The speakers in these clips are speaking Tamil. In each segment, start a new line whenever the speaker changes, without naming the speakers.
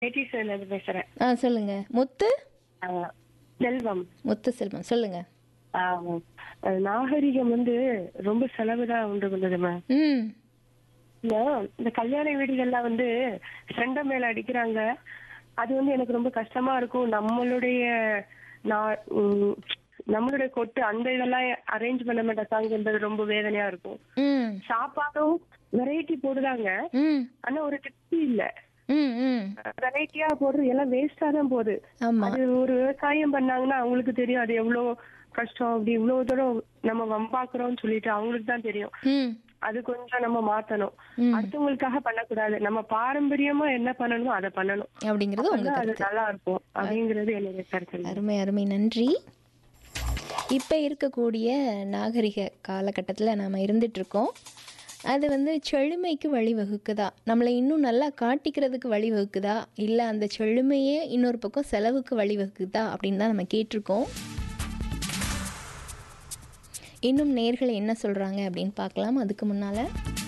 எயிட்டிஸ்ல இருந்து பேசுறேன்
ஆ சொல்லுங்க முத்து
ஆ, செல்வம்
முத்து செல்வம் சொல்லுங்க
ஆ, நாகரிகம் வந்து ரொம்ப செலவுதான் உண்டு பண்ணுது மேம்
ம்
இந்த கல்யாண வீடுகள்லாம் வந்து ஃப்ரெண்ட மேல அடிக்கிறாங்க அது வந்து எனக்கு ரொம்ப கஷ்டமா இருக்கும் நம்மளுடைய நான் உம், நம்மளுடைய கொட்டு அந்த இதெல்லாம் அரேஞ்ச் பண்ண மாட்டாங்கிறது ரொம்ப வேதனையா இருக்கும்
ம்
சாப்பாடும் வெரைட்டி போடுறாங்க
ம்
ஆனா ஒரு திருப்தி இல்ல
ம் ம்
வெரைட்டியா போடுறது எல்லாம் வேஸ்டா தான் போகுது
ஆமா
அது ஒரு விவசாயம் பண்ணாங்கன்னா அவங்களுக்கு தெரியும் அது எவ்வளவு கஷ்டம் அப்படி இவ்வளவு தூரம் நம்ம வம்பாக்குறோம்னு சொல்லிட்டு அவங்களுக்கு தான் தெரியும்
ம்
அது கொஞ்சம் நம்ம மாத்தணும்
ம்.
அடுத்தவங்களுக்காக பண்ணக்கூடாது நம்ம பாரம்பரியமா என்ன பண்ணணுமோ அதை பண்ணணும்
அப்படிங்கிறது உங்க
அப்பதான் அது
கருத்து
நல்லா இருக்கும் அப்படிங்கிறது என்னுடைய கருத்து
அருமை அருமை நன்றி இப்போ இருக்கக்கூடிய நாகரிக காலகட்டத்தில் நாம் இருந்துகிட்ருக்கோம் அது வந்து செழுமைக்கு வழிவகுக்குதா நம்மளை இன்னும் நல்லா காட்டிக்கிறதுக்கு வழிவகுக்குதா இல்லை அந்த செழுமையே இன்னொரு பக்கம் செலவுக்கு வழிவகுக்குதா அப்படின்னு தான் நம்ம கேட்டிருக்கோம் இன்னும் நேர்கள் என்ன சொல்கிறாங்க அப்படின்னு பார்க்கலாம் அதுக்கு முன்னால்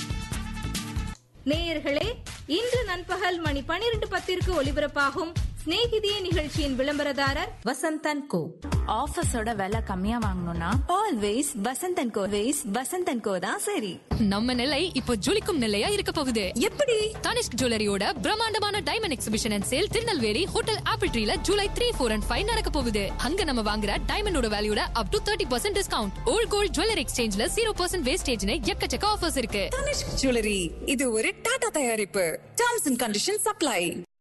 நேயர்களே இன்று நண்பகல் மணி பனிரெண்டு பத்திற்கு ஒலிபரப்பாகும் சிநேகிதியே நிகழ்ச்சியின் விளம்பரதாரர் வசந்தன் கோ
ஆஃபீஸோட விலை கம்மியா வாங்கணும்னா always Vasanth and Co ways Vasanth and Co தான் சரி
நம்ம நிலை இப்போ ஜொலிக்கும் நிலையா இருக்க போகுது
எப்படி
தனிஷ்க் ஜுவல்லரியோட பிரம்மாண்டமான diamond exhibition and sale Tirunelveli hotel Apple ட்ரீல July three four and five நடக்க போகுது அங்க நம்ம வாங்குற டைமண்டோட வேல்யூட up to thirty percent discount old gold jewellery எக்ஸ்சேஞ்ச்ல ஜீரோ பர்சன்ட் வேஸ்டேஜ்னு எக்கச்சக்க ஆஃபர்ஸ் இருக்கு
தனிஷ்க் ஜுவல்லரி இது ஒரு டாடா தயாரிப்பு டேர்ம்ஸ் அண்ட் கண்டிஷன் சப்ளை